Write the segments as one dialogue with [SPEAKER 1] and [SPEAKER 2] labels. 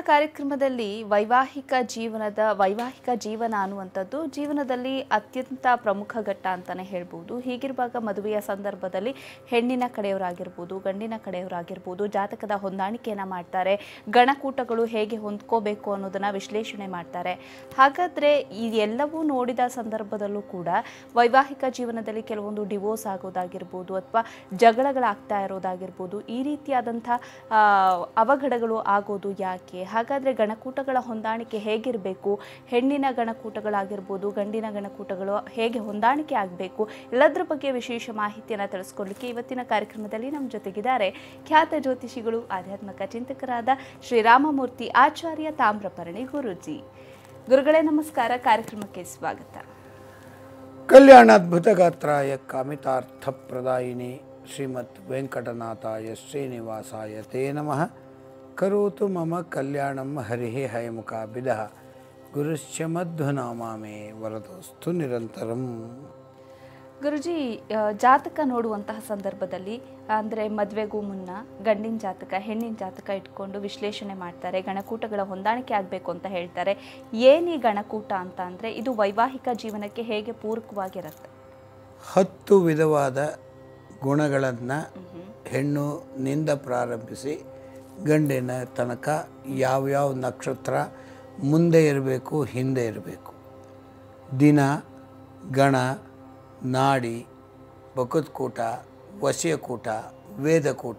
[SPEAKER 1] ಕಾರ್ಯಕ್ರಮದಲ್ಲಿ ವೈವಾಹಿಕ ಜೀವನದ ವೈವಾಹಿಕ ಜೀವನ ಅನ್ನುವಂಥದ್ದು ಜೀವನದಲ್ಲಿ ಅತ್ಯಂತ ಪ್ರಮುಖ ಘಟ್ಟ ಅಂತಾನೆ ಹೇಳ್ಬೋದು ಹೀಗಿರುವಾಗ ಮದುವೆಯ ಸಂದರ್ಭದಲ್ಲಿ ಹೆಣ್ಣಿನ ಕಡೆಯವರಾಗಿರ್ಬೋದು ಗಂಡಿನ ಕಡೆಯವರಾಗಿರ್ಬೋದು ಜಾತಕದ ಹೊಂದಾಣಿಕೆಯನ್ನ ಮಾಡ್ತಾರೆ ಗಣಕೂಟಗಳು ಹೇಗೆ ಹೊಂದ್ಕೋಬೇಕು ಅನ್ನೋದನ್ನ ವಿಶ್ಲೇಷಣೆ ಮಾಡ್ತಾರೆ ಹಾಗಾದ್ರೆ ಈ ಎಲ್ಲವೂ ನೋಡಿದ ಸಂದರ್ಭದಲ್ಲೂ ಕೂಡ ವೈವಾಹಿಕ ಜೀವನದಲ್ಲಿ ಕೆಲವೊಂದು ಡಿವೋರ್ಸ್ ಆಗೋದಾಗಿರ್ಬೋದು ಅಥವಾ ಜಗಳಗಳಾಗ್ತಾ ಇರೋದಾಗಿರ್ಬೋದು ಈ ರೀತಿಯಾದಂಥ ಆ, ಅವಘಡಗಳು ಆಗೋದು ಯಾಕೆ ಹಾಗಾದರೆ ಗಣಕೂಟಗಳ ಹೊಂದಾಣಿಕೆ ಹೇಗಿರಬೇಕು ಹೆಣ್ಣಿನ ಗಣಕೂಟಗಳಾಗಿರ್ಬೋದು ಗಂಡಿನ ಗಣಕೂಟಗಳು ಹೇಗೆ ಹೊಂದಾಣಿಕೆ ಆಗಬೇಕು ಎಲ್ಲದರ ಬಗ್ಗೆ ವಿಶೇಷ ಮಾಹಿತಿಯನ್ನು ತಿಳಿಸ್ಕೊಡ್ಲಿಕ್ಕೆ ಇವತ್ತಿನ ಕಾರ್ಯಕ್ರಮದಲ್ಲಿ ನಮ್ಮ ಜೊತೆಗಿದ್ದಾರೆ ಖ್ಯಾತ ಜ್ಯೋತಿಷಿಗಳು ಆಧ್ಯಾತ್ಮಿಕ ಚಿಂತಕರಾದ ಶ್ರೀರಾಮಮೂರ್ತಿ ಆಚಾರ್ಯ ತಾಮ್ರಪರ್ಣಿ ಗುರೂಜಿ ಗುರುಗಳೇ ನಮಸ್ಕಾರ ಕಾರ್ಯಕ್ರಮಕ್ಕೆ ಸ್ವಾಗತ
[SPEAKER 2] ಕಲ್ಯಾಣಾದ್ಭುತಗಾತ್ರಾಯ ಕಾಮಿತಾರ್ಥಪ್ರದಾಯಿನಿ ಶ್ರೀಮತ್ ವೆಂಕಟನಾಥಾಯ ಶ್ರೀನಿವಾಸಾಯ ತೇ ನಮಃ ಕರೋತು ಮಮ ಕಲ್ಯಾಣಂ ಹರಿ ಹಯಮುಖಾಭಿದ ಗುರುಶ್ಚ ಮಧ್ವನಾಮಾಮೇ ವರದಸ್ತು ನಿರಂತರಂ
[SPEAKER 1] ಗುರುಜಿ ಆ, ಜಾತಕ ನೋಡುವಂತಹ ಸಂದರ್ಭದಲ್ಲಿ ಅಂದರೆ ಮದುವೆಗೂ ಮುನ್ನ ಗಂಡಿನ ಜಾತಕ ಹೆಣ್ಣಿನ ಜಾತಕ ಇಟ್ಕೊಂಡು ವಿಶ್ಲೇಷಣೆ ಮಾಡ್ತಾರೆ ಗಣಕೂಟಗಳ ಹೊಂದಾಣಿಕೆ ಆಗಬೇಕು ಅಂತ ಹೇಳ್ತಾರೆ ಏನು ಈ ಗಣಕೂಟ ಅಂತ ಅಂದರೆ ಇದು ವೈವಾಹಿಕ ಜೀವನಕ್ಕೆ ಹೇಗೆ ಪೂರಕವಾಗಿರುತ್ತೆ
[SPEAKER 2] ಹತ್ತು ವಿಧವಾದ ಗುಣಗಳನ್ನು ಹೆಣ್ಣು ನಿಂದ ಪ್ರಾರಂಭಿಸಿ ಗಂಡಿನ ತನಕ ಯಾವ್ಯಾವ ನಕ್ಷತ್ರ ಮುಂದೆ ಇರಬೇಕು ಹಿಂದೆ ಇರಬೇಕು ದಿನ ಗಣ ನಾಡಿ ಬಕುತ್ಕೂಟ ವಶ್ಯಕೂಟ ವೇದಕೂಟ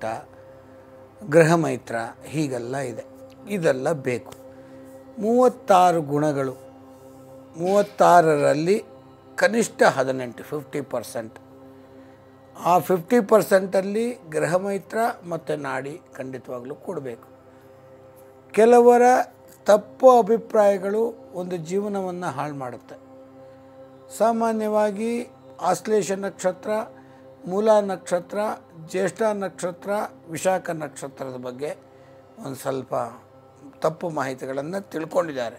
[SPEAKER 2] ಗೃಹಮೈತ್ರ ಹೀಗೆಲ್ಲ ಇದೆ ಇದೆಲ್ಲ ಬೇಕು ಮೂವತ್ತಾರು ಗುಣಗಳು ಮೂವತ್ತಾರರಲ್ಲಿ ಕನಿಷ್ಠ ಹದಿನೆಂಟು ಫಿಫ್ಟಿ ಪರ್ಸೆಂಟ್ ಆ ಫಿಫ್ಟಿ ಪರ್ಸೆಂಟಲ್ಲಿ ಗೃಹಮೈತ್ರ ಮತ್ತು ನಾಡಿ ಖಂಡಿತವಾಗ್ಲೂ ಕೊಡಬೇಕು ಕೆಲವರ ತಪ್ಪು ಅಭಿಪ್ರಾಯಗಳು ಒಂದು ಜೀವನವನ್ನು ಹಾಳು ಮಾಡುತ್ತೆ ಸಾಮಾನ್ಯವಾಗಿ ಆಶ್ಲೇಷ ನಕ್ಷತ್ರ ಮೂಲ ನಕ್ಷತ್ರ ಜ್ಯೇಷ್ಠ ನಕ್ಷತ್ರ ವಿಶಾಖ ನಕ್ಷತ್ರದ ಬಗ್ಗೆ ಒಂದು ಸ್ವಲ್ಪ ತಪ್ಪು ಮಾಹಿತಿಗಳನ್ನು ತಿಳ್ಕೊಂಡಿದ್ದಾರೆ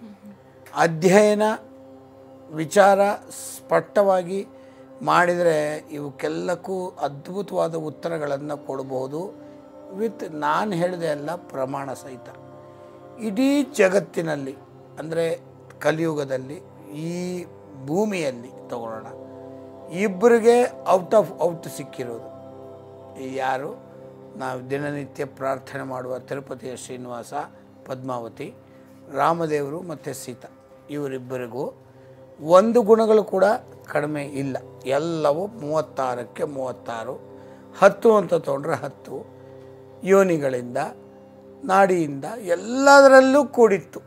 [SPEAKER 2] ಅಧ್ಯಯನ ವಿಚಾರ ಸ್ಪಷ್ಟವಾಗಿ ಮಾಡಿದರೆ ಇವಕ್ಕೆಲ್ಲಕ್ಕೂ ಅದ್ಭುತವಾದ ಉತ್ತರಗಳನ್ನು ಕೊಡಬಹುದು ವಿತ್ ನಾನು ಹೇಳಿದೆ ಅಲ್ಲ ಪ್ರಮಾಣ ಸಹಿತ ಇಡೀ ಜಗತ್ತಿನಲ್ಲಿ ಅಂದರೆ ಕಲಿಯುಗದಲ್ಲಿ ಈ ಭೂಮಿಯಲ್ಲಿ ತಗೊಳ್ಳೋಣ ಇಬ್ಬರಿಗೆ ಔಟ್ ಆಫ್ ಔಟ್ ಸಿಕ್ಕಿರೋದು ಯಾರು ನಾವು ದಿನನಿತ್ಯ ಪ್ರಾರ್ಥನೆ ಮಾಡುವ ತಿರುಪತಿಯ ಶ್ರೀನಿವಾಸ ಪದ್ಮಾವತಿ ರಾಮದೇವರು ಮತ್ತು ಸೀತಾ ಇವರಿಬ್ಬರಿಗೂ ಒಂದು ಗುಣಗಳು ಕೂಡ ಕಡಿಮೆ ಇಲ್ಲ ಎಲ್ಲವೂ ಮೂವತ್ತಾರಕ್ಕೆ ಮೂವತ್ತಾರು ಹತ್ತು ಅಂತ ತೊಗೊಂಡ್ರೆ ಹತ್ತು ಯೋನಿಗಳಿಂದ ನಾಡಿಯಿಂದ ಎಲ್ಲದರಲ್ಲೂ ಕೂಡಿತ್ತು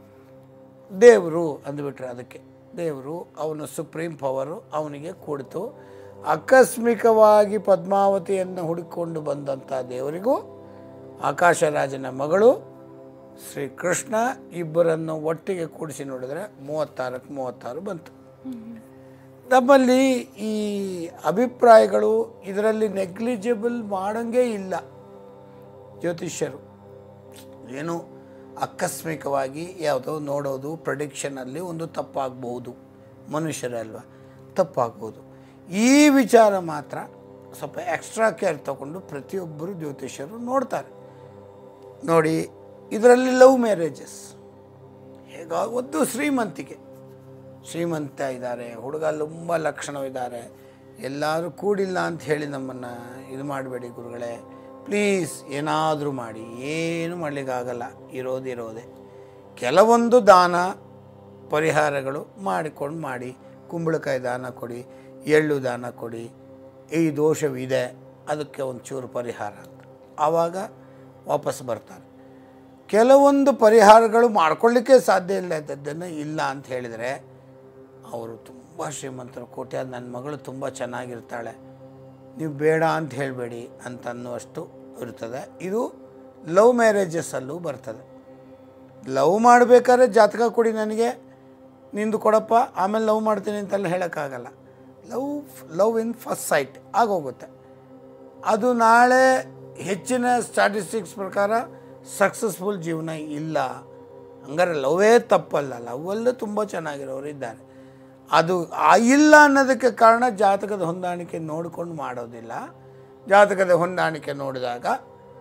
[SPEAKER 2] ದೇವರು ಅಂದುಬಿಟ್ರೆ ಅದಕ್ಕೆ ದೇವರು ಅವನ ಸುಪ್ರೀಂ ಪವರು ಅವನಿಗೆ ಕೂಡಿತು ಆಕಸ್ಮಿಕವಾಗಿ ಪದ್ಮಾವತಿಯನ್ನು ಹುಡುಕಿಕೊಂಡು ಬಂದಂಥ ದೇವರಿಗೂ ಆಕಾಶರಾಜನ ಮಗಳು ಶ್ರೀಕೃಷ್ಣ ಇಬ್ಬರನ್ನು ಒಟ್ಟಿಗೆ ಕೂಡಿಸಿ ನೋಡಿದರೆ ಮೂವತ್ತಾರಕ್ಕೆ ಮೂವತ್ತಾರು ಬಂತು ನಮ್ಮಲ್ಲಿ ಈ ಅಭಿಪ್ರಾಯಗಳು ಇದರಲ್ಲಿ ನೆಗ್ಲಿಜಿಬಲ್ ಮಾಡಂಗೇ ಇಲ್ಲ ಜ್ಯೋತಿಷ್ಯರು ಏನು ಆಕಸ್ಮಿಕವಾಗಿ ಯಾವುದೋ ನೋಡೋದು ಪ್ರೊಡಿಕ್ಷನಲ್ಲಿ ಒಂದು ತಪ್ಪಾಗಬಹುದು ಮನುಷ್ಯರಲ್ವ ತಪ್ಪಾಗ್ಬೋದು ಈ ವಿಚಾರ ಮಾತ್ರ ಸ್ವಲ್ಪ ಎಕ್ಸ್ಟ್ರಾ ಕೇರ್ ತಗೊಂಡು ಪ್ರತಿಯೊಬ್ಬರು ಜ್ಯೋತಿಷ್ಯರು ನೋಡ್ತಾರೆ ನೋಡಿ ಇದರಲ್ಲಿ ಲವ್ ಮ್ಯಾರೇಜಸ್ ಹೇಗ ಒಂದು ಶ್ರೀಮಂತಿಕೆ ಶ್ರೀಮಂತ ಇದ್ದಾರೆ ಹುಡುಗ ತುಂಬ ಲಕ್ಷಣವಿದ್ದಾರೆ ಎಲ್ಲರೂ ಕೂಡಿಲ್ಲ ಅಂತ ಹೇಳಿ ನಮ್ಮನ್ನು ಇದು ಮಾಡಬೇಡಿ ಗುರುಗಳೇ ಪ್ಲೀಸ್ ಏನಾದರೂ ಮಾಡಿ ಏನು ಮಾಡಲಿಕ್ಕಾಗಲ್ಲ ಇರೋದಿರೋದೆ ಕೆಲವೊಂದು ದಾನ ಪರಿಹಾರಗಳು ಮಾಡಿಕೊಂಡು ಮಾಡಿ ಕುಂಬಳಕಾಯಿ ದಾನ ಕೊಡಿ ಎಳ್ಳು ದಾನ ಕೊಡಿ ಈ ದೋಷವಿದೆ ಅದಕ್ಕೆ ಒಂಚೂರು ಪರಿಹಾರ ಅಂತ ಆವಾಗ ವಾಪಸ್ ಬರ್ತಾರೆ ಕೆಲವೊಂದು ಪರಿಹಾರಗಳು ಮಾಡ್ಕೊಳ್ಳಿಕ್ಕೆ ಸಾಧ್ಯ ಇಲ್ಲ ಇದ್ದದ್ದನ್ನು ಇಲ್ಲ ಅಂತ ಹೇಳಿದರೆ ಅವರು ತುಂಬ ಶ್ರೀಮಂತರು ಕೋಟ್ಯಾದ ನನ್ನ ಮಗಳು ತುಂಬ ಚೆನ್ನಾಗಿರ್ತಾಳೆ ನೀವು ಬೇಡ ಅಂತ ಹೇಳಬೇಡಿ ಅಂತ ಅನ್ನುವಷ್ಟು ಇರ್ತದೆ ಇದು ಲವ್ ಮ್ಯಾರೇಜಸ್ಸಲ್ಲೂ ಬರ್ತದೆ ಲವ್ ಮಾಡಬೇಕಾದ್ರೆ ಜಾತಕ ಕೊಡಿ ನನಗೆ ನಿಂದು ಕೊಡಪ್ಪ ಆಮೇಲೆ ಲವ್ ಮಾಡ್ತೀನಿ ಅಂತೆಲ್ಲ ಹೇಳೋಕ್ಕಾಗಲ್ಲ love love in first sight ಆಗೋಗುತ್ತೆ ಅದು ನಾಳೆ ಹೆಚ್ಚಿನ ಸ್ಟ್ಯಾಟಿಸ್ಟಿಕ್ಸ್ ಪ್ರಕಾರ ಸಕ್ಸಸ್ಫುಲ್ ಜೀವನ ಇಲ್ಲ ಹಂಗಾರೆ ಲವೇ ತಪ್ಪಲ್ಲ ಲವಲ್ಲೂ ತುಂಬ ಚೆನ್ನಾಗಿರೋರು ಇದ್ದಾರೆ ಅದು ಆ ಇಲ್ಲ ಅನ್ನೋದಕ್ಕೆ ಕಾರಣ ಜಾತಕದ ಹೊಂದಾಣಿಕೆ ನೋಡಿಕೊಂಡು ಮಾಡೋದಿಲ್ಲ ಜಾತಕದ ಹೊಂದಾಣಿಕೆ ನೋಡಿದಾಗ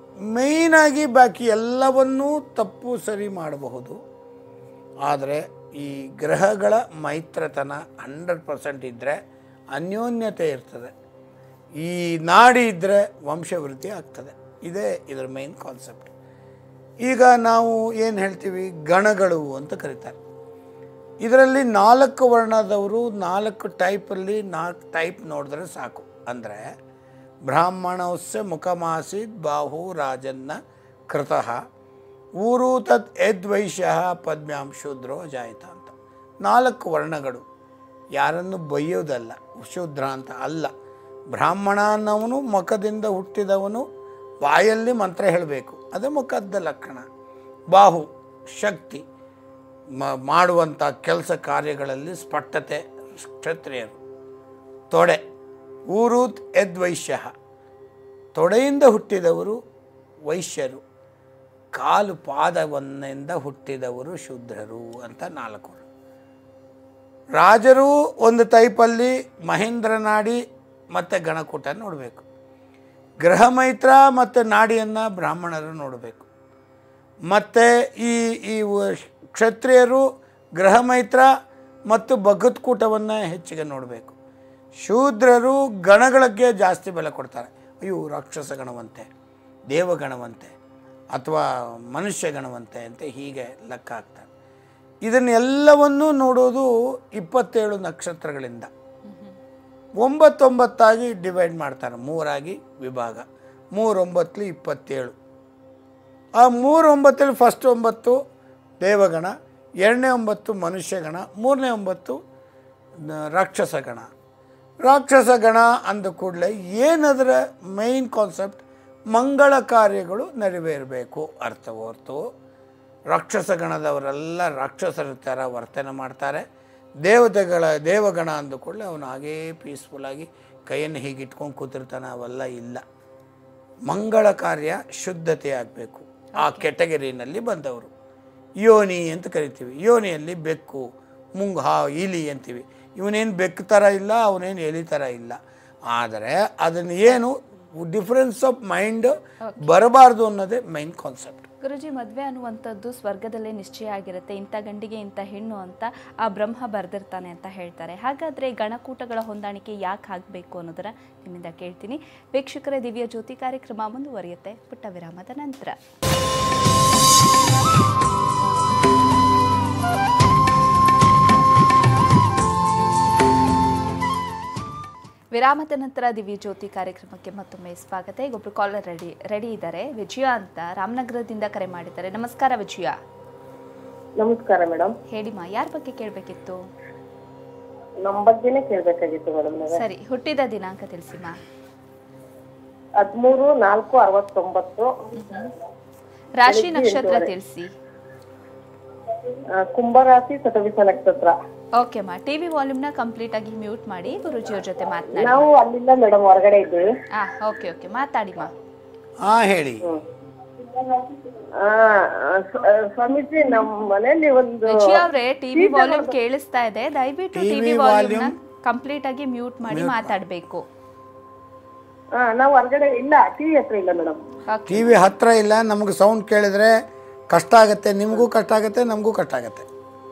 [SPEAKER 2] ಮೇಯ್ನಾಗಿ ಬಾಕಿ ಎಲ್ಲವನ್ನೂ ತಪ್ಪು ಸರಿ ಮಾಡಬಹುದು ಆದರೆ ಈ ಗ್ರಹಗಳ ಮೈತ್ರತನ ಹಂಡ್ರೆಡ್ ಪರ್ಸೆಂಟ್ ಇದ್ದರೆ ಅನ್ಯೋನ್ಯತೆ ಇರ್ತದೆ ಈ ನಾಡಿ ಇದ್ದರೆ ವಂಶವೃದ್ಧಿ ಆಗ್ತದೆ ಇದೇ ಇದರ ಮೇನ್ ಕಾನ್ಸೆಪ್ಟ್ ಈಗ ನಾವು ಏನು ಹೇಳ್ತೀವಿ ಗಣಗಳು ಅಂತ ಕರೀತಾರೆ ಇದರಲ್ಲಿ ನಾಲ್ಕು ವರ್ಣದವರು ನಾಲ್ಕು ಟೈಪಲ್ಲಿ ನಾಲ್ಕು ಟೈಪ್ ನೋಡಿದ್ರೆ ಸಾಕು ಅಂದರೆ ಬ್ರಾಹ್ಮಣಸ್ಯ ಮುಖಮಾಸೀತ್ ಬಾಹು ರಾಜನ್ನ ಕೃತಃ ಊರು ತತ್ ಯದ್ವೈಶ್ಯ ಪದ್ಮ್ಯಾಂ ಶೂದ್ರೋ ಜಾಯಿತ ಅಂತ ನಾಲ್ಕು ವರ್ಣಗಳು ಯಾರನ್ನು ಬೈಯೋದಲ್ಲ ಶೂದ್ರ ಅಂತ ಅಲ್ಲ ಬ್ರಾಹ್ಮಣ ಅನ್ನೋವನು ಮುಖದಿಂದ ಹುಟ್ಟಿದವನು ಬಾಯಲ್ಲಿ ಮಂತ್ರ ಹೇಳಬೇಕು ಅದೇ ಮುಖದ ಲಕ್ಷಣ ಬಾಹು ಶಕ್ತಿ ಮ ಮಾಡುವಂಥ ಕೆಲಸ ಕಾರ್ಯಗಳಲ್ಲಿ ಸ್ಪಷ್ಟತೆ ಕ್ಷತ್ರಿಯರು ತೊಡೆ ಊರೂತ್ ಯದ್ವೈಶ್ಯ ತೊಡೆಯಿಂದ ಹುಟ್ಟಿದವರು ವೈಶ್ಯರು ಕಾಲು ಪಾದವನ್ನಿಂದ ಹುಟ್ಟಿದವರು ಶೂದ್ರರು ಅಂತ ನಾಲ್ಕು ರಾಜರು ಒಂದು ಟೈಪಲ್ಲಿ ಮಹೇಂದ್ರ ನಾಡಿ ಮತ್ತು ಗಣಕೂಟ ನೋಡಬೇಕು ಗೃಹ ಮೈತ್ರ ಮತ್ತು ನಾಡಿಯನ್ನು ಬ್ರಾಹ್ಮಣರು ನೋಡಬೇಕು ಮತ್ತು ಈ ಈ ವ- ಕ್ಷತ್ರಿಯರು ಗೃಹ ಮೈತ್ರ ಮತ್ತು ಬಗತ್ಕೂಟವನ್ನು ಹೆಚ್ಚಿಗೆ ನೋಡಬೇಕು ಶೂದ್ರರು ಗಣಗಳಿಗೆ ಜಾಸ್ತಿ ಬೆಲೆ ಕೊಡ್ತಾರೆ ಅಯ್ಯೋ ರಾಕ್ಷಸ ಗಣವಂತೆ ದೇವಗಣವಂತೆ ಅಥವಾ ಮನುಷ್ಯ ಗಣವಂತೆ ಅಂತ ಹೀಗೆ ಲೆಕ್ಕ ಹಾಕ್ತಾರೆ ಇದನ್ನೆಲ್ಲವನ್ನೂ ನೋಡೋದು ಇಪ್ಪತ್ತೇಳು ನಕ್ಷತ್ರಗಳಿಂದ ಒಂಬತ್ತೊಂಬತ್ತಾಗಿ ಡಿವೈಡ್ ಮಾಡ್ತಾರೆ ಮೂರಾಗಿ ವಿಭಾಗ ಮೂರೊಂಬತ್ತಲಿ ಇಪ್ಪತ್ತೇಳು ಆ ಮೂರು ಒಂಬತ್ತಲ್ಲಿ ಫಸ್ಟ್ ಒಂಬತ್ತು ದೇವಗಣ ಎರಡನೇ ಒಂಬತ್ತು ಮನುಷ್ಯಗಣ ಮೂರನೇ ಒಂಬತ್ತು ನ- ರಾಕ್ಷಸ ಗಣ ರಾಕ್ಷಸ ಗಣ ಅಂದ ಕೂಡಲೇ ಏನದರ ಮೈನ್ ಕಾನ್ಸೆಪ್ಟ್ ಮಂಗಳ ಕಾರ್ಯಗಳು ನೆರವೇರಬೇಕು ಅರ್ಥ ಹೊರ್ತು ರಾಕ್ಷಸ ಗಣದವರೆಲ್ಲ ರಾಕ್ಷಸರ ಥರ ವರ್ತನೆ ಮಾಡ್ತಾರೆ ದೇವತೆಗಳ ದೇವಗಣ ಅಂದ ಕೂಡಲೇ ಅವನು ಹಾಗೇ ಪೀಸ್ಫುಲ್ಲಾಗಿ ಕೈಯನ್ನು ಹೀಗೆ ಇಟ್ಕೊಂಡು ಕೂತಿರ್ತಾನೆ ಅವೆಲ್ಲ ಇಲ್ಲ ಮಂಗಳ ಕಾರ್ಯ ಶುದ್ಧತೆ ಆಗಬೇಕು ಆ ಕೆಟಗರಿನಲ್ಲಿ ಬಂದವರು ಯೋನಿ ಅಂತ ಕರಿತೀವಿ ಯೋನಿಯಲ್ಲಿ ಬೆಕ್ಕು ಮುಂಗ ಹಾ ಇಲಿ ಅಂತೀವಿ ಇವನೇನು ಬೆಕ್ಕು ಥರ ಇಲ್ಲ ಅವನೇನು ಎಲಿ ಥರ ಇಲ್ಲ ಆದರೆ ಅದನ್ನು ಏನು ಡಿಫ್ರೆನ್ಸ್ ಆಫ್ ಮೈಂಡ್ ಬರಬಾರ್ದು ಅನ್ನೋದೇ ಮೈನ್ ಕಾನ್ಸೆಪ್ಟ್
[SPEAKER 1] ಗುರುಜಿ ಮದುವೆ ಅನ್ನುವಂಥದ್ದು ಸ್ವರ್ಗದಲ್ಲೇ ನಿಶ್ಚಯ ಆಗಿರುತ್ತೆ ಇಂಥ ಗಂಡಿಗೆ ಇಂಥ ಹೆಣ್ಣು ಅಂತ ಆ ಬ್ರಹ್ಮ ಬರೆದಿರ್ತಾನೆ ಅಂತ ಹೇಳ್ತಾರೆ ಹಾಗಾದರೆ ಗಣಕೂಟಗಳ ಹೊಂದಾಣಿಕೆ ಯಾಕೆ ಆಗಬೇಕು ಅನ್ನೋದರ ನಿಮ್ಮಿಂದ ಕೇಳ್ತೀನಿ ವೀಕ್ಷಕರ ದಿವ್ಯ ಜ್ಯೋತಿ ಕಾರ್ಯಕ್ರಮ ಮುಂದುವರಿಯುತ್ತೆ ಪುಟ್ಟ ವಿರಾಮದ ನಂತರ ವಿರಾಮದ ನಂತರ ದಿವ್ಯ ಜ್ಯೋತಿ ಕಾರ್ಯಕ್ರಮಕ್ಕೆ ಮತ್ತೊಮ್ಮೆ ಸ್ವಾಗತ ಈಗ ಒಬ್ರು ಕಾಲರ್ ರೆಡಿ ರೆಡಿ ಇದ್ದಾರೆ ವಿಜಯ ಅಂತ ರಾಮನಗರದಿಂದ ಕರೆ ಮಾಡಿದ್ದಾರೆ ನಮಸ್ಕಾರ ವಿಜಯ
[SPEAKER 3] ನಮಸ್ಕಾರ ಮೇಡಮ್
[SPEAKER 1] ಹೇಳಿಮಾ ಯಾರ ಬಗ್ಗೆ ಕೇಳಬೇಕಿತ್ತು
[SPEAKER 3] ನಮ್ ಬಗ್ಗೆನೇ ಕೇಳ್ಬೇಕಾಗಿತ್ತು ಮೇಡಮ್
[SPEAKER 1] ಸರಿ ಹುಟ್ಟಿದ ದಿನಾಂಕ ತಿಳಿಸಿಮಾ
[SPEAKER 3] ಹದ್ಮೂರು ನಾಲ್ಕು ಅರವತ್ತೊಂಬತ್ತು
[SPEAKER 1] ರಾಶಿ ನಕ್ಷತ್ರ ತಿಳಿಸಿ
[SPEAKER 3] ಆ, ಕುಂಭರಾಶಿ ಸತವಿಸ ನಕ್ಷತ್ರ
[SPEAKER 1] ಓಕೆ ಮಾ ಟಿವಿ ವಾಲ್ಯೂಮ್ನ ಕಂಪ್ಲೀಟ್ ಆಗಿ ಮ್ಯೂಟ್ ಮಾಡಿ ಗುರುಜಿಯವ್ರ ಜೊತೆ ಮಾತನಾಡಿ
[SPEAKER 3] ನಾವು ಅಲ್ಲಿಂದ ಮೇಡಮ್ ಹೊರಗಡೆ ಇದ್ದೀವಿ
[SPEAKER 1] ಆ ಓಕೆ ಓಕೆ ಮಾತಾಡಿ ಮಾ
[SPEAKER 2] ಹಾಂ ಹೇಳಿ
[SPEAKER 3] ಆ, ಸ- ಆ, ಸ್ವಾಮೀಜಿ ನಮ್ಮ ಮನೇಲಿ ಒಂದು
[SPEAKER 1] ವಿಜಯ ಅವ್ರೆ ಟಿವಿ ವಾಲ್ಯೂಮ್ ಕೇಳಿಸ್ತಾ ಇದೆ ದಯವಿಟ್ಟು
[SPEAKER 2] TV
[SPEAKER 1] ಟಿವಿ ವಾಲ್ಯೂಮ್ನ ಕಂಪ್ಲೀಟ್ ಆಗಿ ಮ್ಯೂಟ್ ಮಾಡಿ ಮಾತಾಡಬೇಕು
[SPEAKER 3] ಆ, ನಾವು ಹೊರಗಡೆ ಇಲ್ಲ ಟಿವಿ ಹತ್ರ ಇಲ್ಲ ಮೇಡಮ್
[SPEAKER 2] ಟಿ ವಿ ಹತ್ತಿರ ಇಲ್ಲ ನಮಗೆ ಸೌಂಡ್ ಕೇಳಿದ್ರೆ ಕಷ್ಟ ಆಗುತ್ತೆ ನಿಮಗೂ ಕಷ್ಟ ಆಗುತ್ತೆ ನಮಗೂ ಕಷ್ಟ ಆಗುತ್ತೆ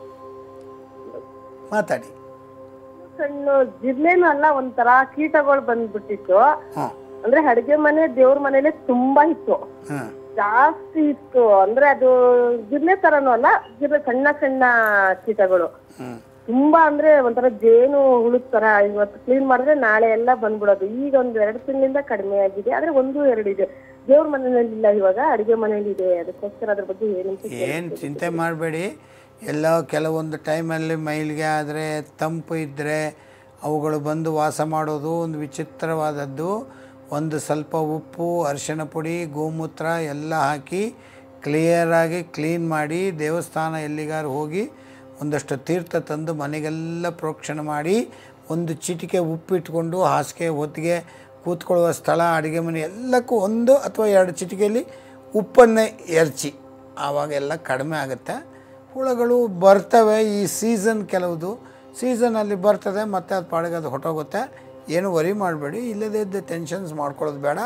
[SPEAKER 2] ಮಾತಾಡಿ
[SPEAKER 3] ಸಣ್ಣ ಜಿರ್ಲೆನೂ ಅಲ್ಲ ಒಂಥರ ಕೀಟಗಳು ಬಂದ್ಬಿಟ್ಟಿತ್ತು
[SPEAKER 2] ಹಾಂ
[SPEAKER 3] ಅಂದ್ರೆ ಅಡಿಗೆ ಮನೆ ದೇವ್ರ ಮನೇಲೆ ತುಂಬಾ ಇತ್ತು
[SPEAKER 2] ಹಾಂ
[SPEAKER 3] ಜಾಸ್ತಿ ಇತ್ತು ಅಂದ್ರೆ ಅದು ಜಿರ್ಲೆ ತರನು ಅಲ್ಲ ಜಿರ್ಲೆ ಸಣ್ಣ ಸಣ್ಣ ಕೀಟಗಳು
[SPEAKER 2] ಹ್ಞೂ
[SPEAKER 3] ತುಂಬಾ ಅಂದ್ರೆ ಒಂಥರ ಜೇನು ಹುಳುದ್ ತರ ಇವತ್ತು ಕ್ಲೀನ್ ಮಾಡಿದ್ರೆ ನಾಳೆ ಎಲ್ಲ ಬಂದ್ಬಿಡೋದು ಈಗ ಒಂದ್ ಎರಡು ತಿಂಗಳಿಂದ ಕಡಿಮೆ ಆಗಿದೆ ಆದ್ರೆ ಒಂದು ಎರಡು ಇದೆ ದೇವ್ರ ಮನೆಯಲ್ಲಿ ಇಲ್ಲ ಇವಾಗ ಅಡಿಗೆ ಮನೇಲಿ ಇದೆ ಅದಕ್ಕೋಸ್ಕರ ಅದ್ರ ಬಗ್ಗೆ ಏನಂತ
[SPEAKER 2] ಏನು ಚಿಂತೆ ಮಾಡಬೇಡಿ ಎಲ್ಲೋ ಕೆಲವೊಂದು ಟೈಮಲ್ಲಿ ಮೈಲಿಗೆ ಆದರೆ ತಂಪು ಇದ್ದರೆ ಅವುಗಳು ಬಂದು ವಾಸ ಮಾಡೋದು ಒಂದು ವಿಚಿತ್ರವಾದದ್ದು ಒಂದು ಸ್ವಲ್ಪ ಉಪ್ಪು ಅರಿಶಿಣ ಪುಡಿ ಗೋಮೂತ್ರ ಎಲ್ಲ ಹಾಕಿ ಕ್ಲಿಯರಾಗಿ ಕ್ಲೀನ್ ಮಾಡಿ ದೇವಸ್ಥಾನ ಎಲ್ಲಿಗಾರು ಹೋಗಿ ಒಂದಷ್ಟು ತೀರ್ಥ ತಂದು ಮನೆಗೆಲ್ಲ ಪ್ರೋಕ್ಷಣೆ ಮಾಡಿ ಒಂದು ಚಿಟಿಕೆ ಉಪ್ಪಿಟ್ಕೊಂಡು ಹಾಸಿಗೆ ಹೊತ್ತಿಗೆ ಕೂತ್ಕೊಳ್ಳುವ ಸ್ಥಳ ಅಡುಗೆ ಮನೆ ಎಲ್ಲಕ್ಕೂ ಒಂದು ಅಥವಾ ಎರಡು ಚಿಟಿಕೆಯಲ್ಲಿ ಉಪ್ಪನ್ನೇ ಎರಚಿ ಆವಾಗೆಲ್ಲ ಕಡಿಮೆ ಆಗುತ್ತೆ ಹುಳಗಳು ಬರ್ತವೆ ಈ ಸೀಸನ್ ಕೆಲವುದು ಸೀಸನಲ್ಲಿ ಬರ್ತದೆ ಮತ್ತು ಅದು ಪಾಡಿಗೆ ಅದು ಹೊಟ್ಟೋಗುತ್ತೆ ಏನು ವರಿ ಮಾಡಬೇಡಿ ಇಲ್ಲದೇ ಇದ್ದ ಟೆನ್ಷನ್ಸ್ ಮಾಡ್ಕೊಳ್ಳೋದು ಬೇಡ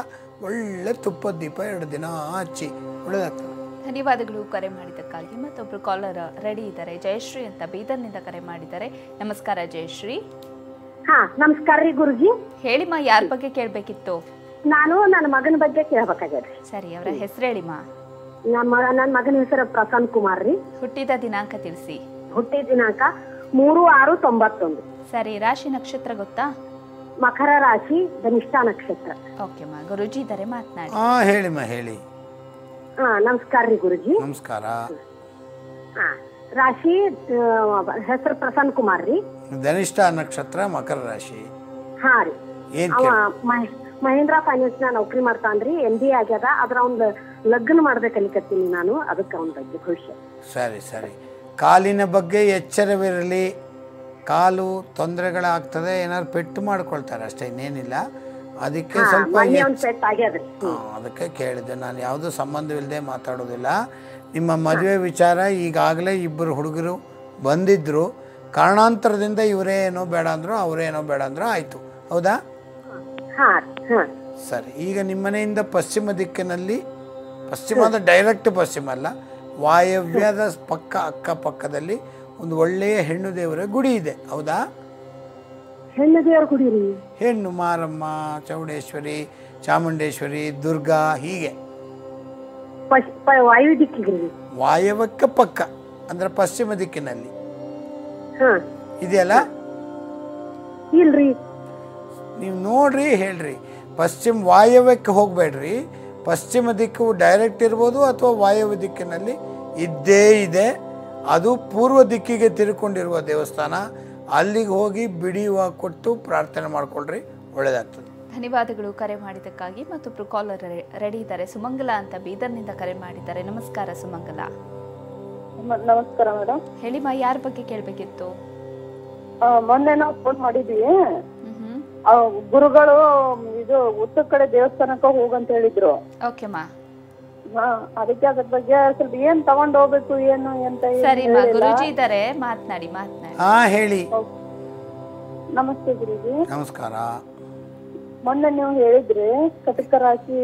[SPEAKER 2] ಒಳ್ಳೆ ತುಪ್ಪದ ದೀಪ ಎರಡು ದಿನ ಹಚ್ಚಿ ಒಳ್ಳೆದಾಗ್ತದೆ
[SPEAKER 1] ಧನ್ಯವಾದಗಳು ಕರೆ ಮಾಡಿದ್ದಕ್ಕಾಗಿ ಮತ್ತೊಬ್ರು ಕಾಲರ್ ರೆಡಿ ಇದ್ದಾರೆ ಜಯಶ್ರೀ ಅಂತ ಬೀದರ್ನಿಂದ ಕರೆ ಮಾಡಿದ್ದಾರೆ ನಮಸ್ಕಾರ ಜಯಶ್ರೀ
[SPEAKER 4] ಹಾ ನಮಸ್ಕಾರ ರೀ ಗುರುಜಿ
[SPEAKER 1] ಹೇಳಿಮ್ಮ ಯಾರ ಬಗ್ಗೆ ಕೇಳಬೇಕಿತ್ತು
[SPEAKER 4] ನಾನು ನನ್ನ ಮಗನ ಬಗ್ಗೆ ಕೇಳ್ಬೇಕಾಗ್ಯದ್ರಿ
[SPEAKER 1] ಸರಿ ಅವರ ಹೆಸರು ಹೇಳಿಮ್ಮ
[SPEAKER 4] ನಮ್ಮ ನನ್ನ ಮಗನ ಹೆಸರು ಪ್ರಸನ್ನ ಕುಮಾರ್ ರೀ
[SPEAKER 1] ಹುಟ್ಟಿದ ದಿನಾಂಕ ತಿಳಿಸಿ
[SPEAKER 4] ಹುಟ್ಟಿದ ದಿನಾಂಕ ಮೂರು ಆರು ತೊಂಬತ್ತೊಂದು
[SPEAKER 1] ಸರಿ ರಾಶಿ ನಕ್ಷತ್ರ ಗೊತ್ತಾ
[SPEAKER 4] ಮಕರ ರಾಶಿ ಧನಿಷ್ಠ ನಕ್ಷತ್ರ
[SPEAKER 1] ಓಕೆ ಮಾ ಗುರುಜಿ ಇದ್ದಾರೆ ಮಾತನಾಡಿ
[SPEAKER 2] ಹಾಂ ಹೇಳಿಮ್ಮ ಹೇಳಿ
[SPEAKER 4] ಹಾ ನಮಸ್ಕಾರ ರೀ ಗುರುಜಿ
[SPEAKER 2] ನಮಸ್ಕಾರ
[SPEAKER 4] ಹಾ ರಾಶಿ ಹೆಸರು ಪ್ರಸನ್ನ ಕುಮಾರ್ ರೀ
[SPEAKER 2] ಧನಿಷ್ಠ ನಕ್ಷತ್ರ ಮಕರ ರಾಶಿ
[SPEAKER 4] ಹಾ ರೀ
[SPEAKER 2] ಏನು
[SPEAKER 4] ಅವ
[SPEAKER 2] ಕೇಳಿ
[SPEAKER 4] ಮಹ್- ಮಹೇಂದ್ರ ಫೈನಾನ್ಸ್ ನ ನೌಕರಿ ಮಾಡ್ತಾನ್ರಿ ಎಂ ಬಿ ಆಗ್ಯದ ಅದ್ರ ಅವ್ನ ಲಗ್ನ ಮಾಡ್ಬೇಕಲಿಕತ್ತೀನಿ ನಾನು ಅದಕ್ಕೆ ಅವನ ಬಗ್ಗೆ ಭವಿಷ್ಯ
[SPEAKER 2] ಸರಿ ಸರಿ ಕಾಲಿನ ಬಗ್ಗೆ ಎಚ್ಚರವಿರಲಿ ಕಾಲು ತೊಂದರೆಗಳಾಗ್ತದೆ ಏನಾದ್ರು ಪೆಟ್ಟು ಮಾಡ್ಕೊಳ್ತಾರೆ ಅಷ್ಟೇ ಇನ್ನೇನಿಲ್ಲ ಅದಕ್ಕೆ
[SPEAKER 4] ಹಾ
[SPEAKER 2] ಸ್ವಲ್ಪ
[SPEAKER 4] ಮೊನ್ನೆ
[SPEAKER 2] ಎಚ್-
[SPEAKER 4] ಒಂದ್ ಪೆಟ್ ಆಗ್ಯದ್ರಿ
[SPEAKER 2] ಹಾ, ಅದಕ್ಕೆ ಕೇಳಿದೆ ನಾನು ಯಾವುದೂ ಸಂಬಂಧವಿಲ್ಲದೆ ಮಾತಾಡೋದಿಲ್ಲ ನಿಮ್ಮ ಮದುವೆ ವಿಚಾರ ಈಗಾಗಲೇ ಇಬ್ಬರು ಹುಡುಗರು ಬಂದಿದ್ದರು ಕಾರಣಾಂತರದಿಂದ ಇವರೇ ಏನೋ ಬೇಡ ಅಂದರು ಅವರೇ ಏನೋ ಬೇಡ ಅಂದರು ಆಯಿತು ಹೌದಾ
[SPEAKER 4] ಹಾ ಹಾ
[SPEAKER 2] ಸರಿ ಈಗ ನಿಮ್ಮನೆಯಿಂದ ಪಶ್ಚಿಮ ದಿಕ್ಕಿನಲ್ಲಿ ಪಶ್ಚಿಮದ ಡೈರೆಕ್ಟ್ ಪಶ್ಚಿಮ ಅಲ್ಲ ವಾಯವ್ಯದ ಪಕ್ಕ ಅಕ್ಕಪಕ್ಕದಲ್ಲಿ ಒಂದು ಒಳ್ಳೆಯ ಹೆಣ್ಣು ದೇವರ ಗುಡಿ ಇದೆ ಹೌದಾ
[SPEAKER 4] ಹೆಣ್ಣು ದೇವ್ರ ಕುಡೀರಿ
[SPEAKER 2] ಹೆಣ್ಣು ಮಾರಮ್ಮ ಚೌಡೇಶ್ವರಿ ಚಾಮುಂಡೇಶ್ವರಿ ದುರ್ಗಾ ಹೀಗೆ
[SPEAKER 4] ಪಶ್ ಪ- ವಾಯು ದಿಕ್ಕಿಗ್ರಿ
[SPEAKER 2] ವಾಯವ್ಯಕ್ಕೆ ಪಕ್ಕ ಅಂದರೆ ಪಶ್ಚಿಮ ದಿಕ್ಕಿನಲ್ಲಿ
[SPEAKER 4] ಹಾ
[SPEAKER 2] ಇದೆಯಲ್ಲ
[SPEAKER 4] ಇಲ್ರಿ
[SPEAKER 2] ನೀವು ನೋಡ್ರಿ ಹೇಳ್ರಿ ಪಶ್ಚಿಮ ವಾಯವ್ಯಕ್ಕೆ ಹೋಗಬೇಡ್ರಿ ಪಶ್ಚಿಮ ದಿಕ್ಕು ಡೈರೆಕ್ಟ್ ಇರ್ಬೋದು ಅಥವಾ ವಾಯವ್ಯ ದಿಕ್ಕಿನಲ್ಲಿ ಇದ್ದೇ ಇದೆ ಅದು ಪೂರ್ವ ದಿಕ್ಕಿಗೆ ತಿರ್ಕೊಂಡಿರುವ ದೇವಸ್ಥಾನ ಅಲ್ಲಿಗೆ ಹೋಗಿ ಬಿಡಿ ಹೂವು ಕೊಟ್ಟು ಪ್ರಾರ್ಥನೆ ಮಾಡ್ಕೊಳ್ರಿ ಒಳ್ಳೇದಾಗ್ತದೆ
[SPEAKER 1] ಧನ್ಯವಾದಗಳು ಕರೆ ಮಾಡಿದ್ದಕ್ಕಾಗಿ ಮತ್ತೊಬ್ರು ಕಾಲರ್ ರೆಡಿ ಇದ್ದಾರೆ ಸುಮಂಗಲ ಅಂತ ಬೀದರ್ನಿಂದ ಕರೆ ಮಾಡಿದ್ದಾರೆ ನಮಸ್ಕಾರ ಸುಮಂಗಲ
[SPEAKER 3] ಮ- ನಮಸ್ಕಾರ ಮೇಡಮ್
[SPEAKER 1] ಹೇಳಿಮ್ಮ ಯಾರ ಬಗ್ಗೆ ಕೇಳಬೇಕಿತ್ತು
[SPEAKER 3] ಮೊನ್ನೆ ನಾವು ಫೋನ್ ಮಾಡಿದ್ವಿ
[SPEAKER 1] ಹ್ಮ್
[SPEAKER 3] ಆ, ಗುರುಗಳು ಇದು ಉತ್ತರ ಕಡೆ ದೇವಸ್ಥಾನಕ್ಕೆ ಹೋಗಂತ ಹೇಳಿದ್ರು
[SPEAKER 1] ಓಕೆ ಮಾ
[SPEAKER 3] ಹಾ ಅದಕ್ಕೆ ಅದ್ರ ಬಗ್ಗೆ ಸ್ವಲ್ಪ ಏನ್ ತಗೊಂಡ್ ಹೋಗ್ಬೇಕು ಏನು ಅಂತ ಏನ್
[SPEAKER 1] ಸರಿ ಮಾ
[SPEAKER 3] ಹೇಳಿಲ್ಲ.
[SPEAKER 1] ಗುರುಜಿ ಇದ್ದಾರೆ ಮಾತನಾಡಿ ಮಾತನಾಡಿ
[SPEAKER 2] ಹಾಂ ಹೇಳಿ
[SPEAKER 3] ನಮಸ್ತೆ ಗುರುಜಿ
[SPEAKER 2] ನಮಸ್ಕಾರ
[SPEAKER 3] ಮೊನ್ನೆ ನೀವು ಹೇಳಿದ್ರಿ ಕಟಕ ರಾಶಿ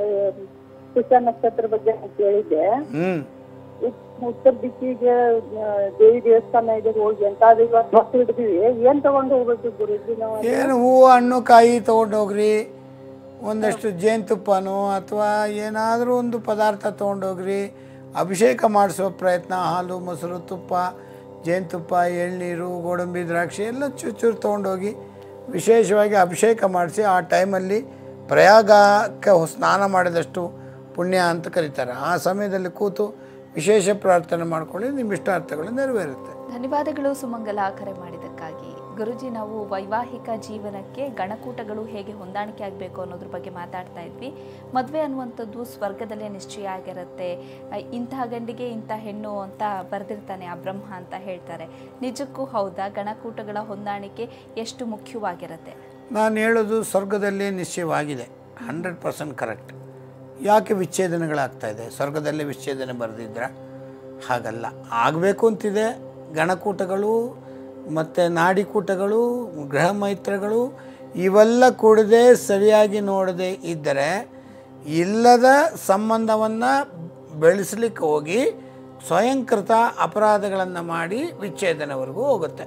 [SPEAKER 3] ಪುಷ್ಯ ನಕ್ಷತ್ರ ಬಗ್ಗೆ ನಾನ್ ಕೇಳಿದ್ದೆ
[SPEAKER 2] ಹ್ಞೂ
[SPEAKER 3] ಉತ್- ಉತ್ತರ ದಿಕ್ಕಿಗೆ ಆ, ದೇವಿ ದೇವಸ್ಥಾನ ಇದೆ ಹೋಗಿ ಅಂತ ಅದು ಇವತ್ತು ಬಸ್ ಹಿಡಿದಿವಿ ಏನ್ ತಗೊಂಡು ಹೋಗ್ಬೇಕು ಗುರುಜಿ ನಾವು
[SPEAKER 2] ಏನು ಹೂವು ಹಣ್ಣು ಕಾಯಿ ತೊಗೊಂಡೋಗ್ರಿ ಒಂದಷ್ಟು ಜೇನುತುಪ್ಪನೋ ಅಥವಾ ಏನಾದರೂ ಒಂದು ಪದಾರ್ಥ ತೊಗೊಂಡೋಗ್ರಿ ಅಭಿಷೇಕ ಮಾಡಿಸೋ ಪ್ರಯತ್ನ ಹಾಲು ಮೊಸರು ತುಪ್ಪ ಜೇನುತುಪ್ಪ ಎಳ್ನೀರು ಗೋಡಂಬಿ ದ್ರಾಕ್ಷಿ ಎಲ್ಲ ಚೂರು ಚೂರು ತೊಗೊಂಡೋಗಿ ವಿಶೇಷವಾಗಿ ಅಭಿಷೇಕ ಮಾಡಿಸಿ ಆ ಟೈಮಲ್ಲಿ ಪ್ರಯಾಗಕ್ಕೆ ಸ್ನಾನ ಮಾಡಿದಷ್ಟು ಪುಣ್ಯ ಅಂತ ಕರೀತಾರೆ ಆ ಸಮಯದಲ್ಲಿ ಕೂತು ವಿಶೇಷ ಪ್ರಾರ್ಥನೆ ಮಾಡ್ಕೊಳ್ಳಿ ನಿಮ್ಮ ಇಷ್ಟಾರ್ಥಗಳು ನೆರವೇರುತ್ತೆ
[SPEAKER 1] ಧನ್ಯವಾದಗಳು ಸುಮಂಗಲ ಕರೆ ಮಾಡಿದ್ದಕ್ಕಾಗಿ ಗುರುಜಿ ನಾವು ವೈವಾಹಿಕ ಜೀವನಕ್ಕೆ ಗಣಕೂಟಗಳು ಹೇಗೆ ಹೊಂದಾಣಿಕೆ ಆಗಬೇಕು ಅನ್ನೋದ್ರ ಬಗ್ಗೆ ಮಾತಾಡ್ತಾ ಇದ್ವಿ ಮದುವೆ ಅನ್ನುವಂಥದ್ದು ಸ್ವರ್ಗದಲ್ಲೇ ನಿಶ್ಚಯ ಆಗಿರುತ್ತೆ ಅಹ್, ಇಂತಹ ಗಂಡಿಗೆ ಇಂಥ ಹೆಣ್ಣು ಅಂತ ಬರೆದಿರ್ತಾನೆ ಆ ಬ್ರಹ್ಮ ಅಂತ ಹೇಳ್ತಾರೆ ನಿಜಕ್ಕೂ ಹೌದಾ ಗಣಕೂಟಗಳ ಹೊಂದಾಣಿಕೆ ಎಷ್ಟು ಮುಖ್ಯವಾಗಿರುತ್ತೆ
[SPEAKER 2] ನಾನು ಹೇಳೋದು ಸ್ವರ್ಗದಲ್ಲೇ ನಿಶ್ಚಯವಾಗಿದೆ ಹಂಡ್ರೆಡ್ ಪರ್ಸೆಂಟ್ ಕರೆಕ್ಟ್ ಯಾಕೆ ವಿಚ್ಛೇದನಗಳಾಗ್ತಾ ಇದೆ ಸ್ವರ್ಗದಲ್ಲೇ ವಿಚ್ಛೇದನೆ ಬರೆದಿದ್ರ ಹಾಗಲ್ಲ ಆಗಬೇಕು ಅಂತಿದೆ ಗಣಕೂಟಗಳು ಮತ್ತು ನಾಡಿಕೂಟಗಳು ಗೃಹ ಮೈತ್ರಗಳು ಇವೆಲ್ಲ ಕೂಡದೆ ಸರಿಯಾಗಿ ನೋಡದೆ ಇದ್ದರೆ ಇಲ್ಲದ ಸಂಬಂಧವನ್ನು ಬೆಳೆಸಲಿಕ್ಕೆ ಹೋಗಿ ಸ್ವಯಂಕೃತ ಅಪರಾಧಗಳನ್ನು ಮಾಡಿ ವಿಚ್ಛೇದನವರೆಗೂ ಹೋಗುತ್ತೆ